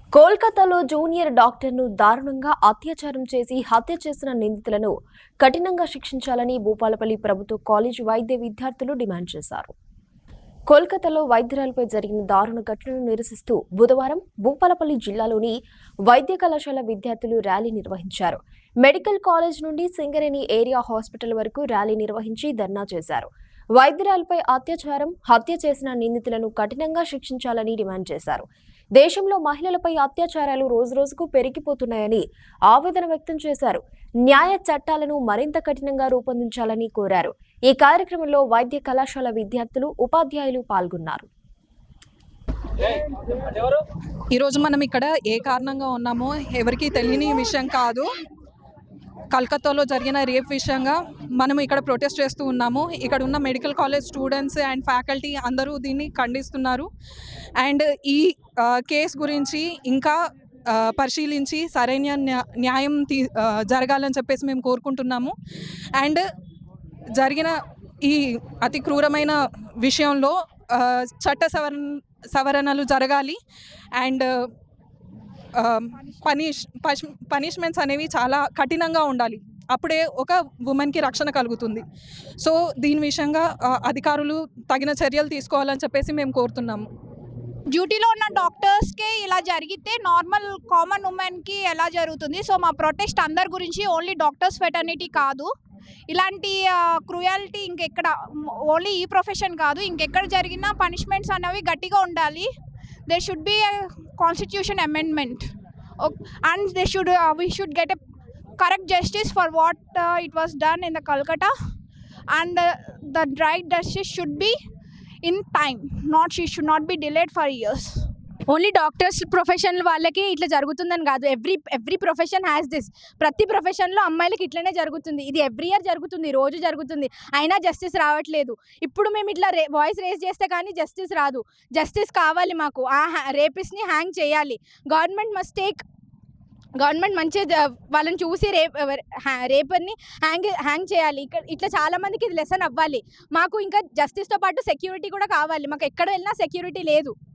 కోల్కతాలో జూనియర్ డాక్టర్ను దారుణంగా అత్యాచారం చేసి హత్య చేసిన నిందితులను కఠినంగా శిక్షించాలని భూపాలపల్లి ప్రభుత్వ కాలేజీ వైద్య విద్యార్థులు డిమాండ్ చేశారు కోల్కతాలో వైద్యురాలపై జరిగిన దారుణ ఘటనను నిరసిస్తూ బుధవారం భూపాలపల్లి జిల్లాలోని వైద్య కళాశాల విద్యార్థులు ర్యాలీ నిర్వహించారు మెడికల్ కాలేజ్ నుండి సింగరేణి ఏరియా హాస్పిటల్ వరకు ర్యాలీ నిర్వహించి ధర్నా చేశారు వైద్యురాలపై అత్యాచారం హత్య చేసిన నిందితులను కఠినంగా శిక్షించాలని డిమాండ్ చేశారు దేశంలో మహిళలపై అత్యాచారాలు రోజురోజుకు పెరిగిపోతున్నాయని ఆవేదన వ్యక్తం చేశారు న్యాయ చట్టాలను మరింత కఠినంగా రూపొందించాలని కోరారు ఈ కార్యక్రమంలో వైద్య కళాశాల విద్యార్థులు ఉపాధ్యాయులు పాల్గొన్నారు ఈరోజు మనం ఇక్కడ ఏ కారణంగా ఉన్నామో ఎవరికీ తెలియని విషయం కాదు కల్కత్తాలో జరిగిన రేప్ విషయంగా మనం ఇక్కడ ప్రొటెస్ట్ చేస్తూ ఉన్నాము ఇక్కడ ఉన్న medical college students and faculty అందరూ దీన్ని ఖండిస్తున్నారు అండ్ ఈ ఆ, కేస్ గురించి ఇంకా ఆ, పరిశీలించి సరైన న్యా- న్యాయం తీ ఆ, జరగాలని చెప్పేసి మేము కోరుకుంటున్నాము అండ్ జరిగిన ఈ అతి క్రూరమైన విషయంలో ఆ, చట్ట సవరణ సవరణలు జరగాలి అండ్ పనిష్ పష్ పనిష్మెంట్స్ అనేవి చాలా కఠినంగా ఉండాలి అప్పుడే ఒక ఉమెన్కి రక్షణ కలుగుతుంది సో దీని విషయంగా ఆ, అధికారులు తగిన చర్యలు తీసుకోవాలని చెప్పేసి మేము కోరుతున్నాము డ్యూటీలో ఉన్న డాక్టర్స్కే ఇలా జరిగితే నార్మల్ కామన్ ఉమెన్కి ఎలా జరుగుతుంది సో మా ప్రొటెస్ట్ అందరి గురించి ఓన్లీ డాక్టర్స్ ఫెటర్నిటీ కాదు ఇలాంటి క్రూయాలిటీ ఇంకెక్కడ ఓన్లీ ఈ ప్రొఫెషన్ కాదు ఇంకెక్కడ జరిగినా పనిష్మెంట్స్ అనేవి గట్టిగా ఉండాలి they should be constitution amendment and they should we should get a correct justice for what it was done in the Calcutta and the right justice should be in time not she should not be delayed for years only doctors profession వాళ్ళకి ఇట్లా జరుగుతుందని కాదు every every profession has this ప్రతి ప్రొఫెషన్లో అమ్మాయిలకి ఇట్లనే జరుగుతుంది ఇది ఎవ్రీ ఇయర్ జరుగుతుంది రోజు జరుగుతుంది అయినా జస్టిస్ రావట్లేదు ఇప్పుడు మేము ఇట్లా రే వాయిస్ రేస్ చేస్తే కానీ జస్టిస్ రాదు జస్టిస్ కావాలి మాకు ఆ రేపిస్ని హ్యాంగ్ చేయాలి గవర్నమెంట్ మస్ట్ టేక్ గవర్నమెంట్ మంచిగా జ- వాళ్ళని చూసి రేప్ రేపర్ని హ్యాంగ్ హ్యాంగ్ చేయాలి ఇక్కడ ఇట్లా చాలా మందికి ఇది లెసన్ అవ్వాలి మాకు ఇంకా జస్టిస్తో పాటు సెక్యూరిటీ కూడా కావాలి మాకు ఎక్కడ వెళ్ళినా సెక్యూరిటీ లేదు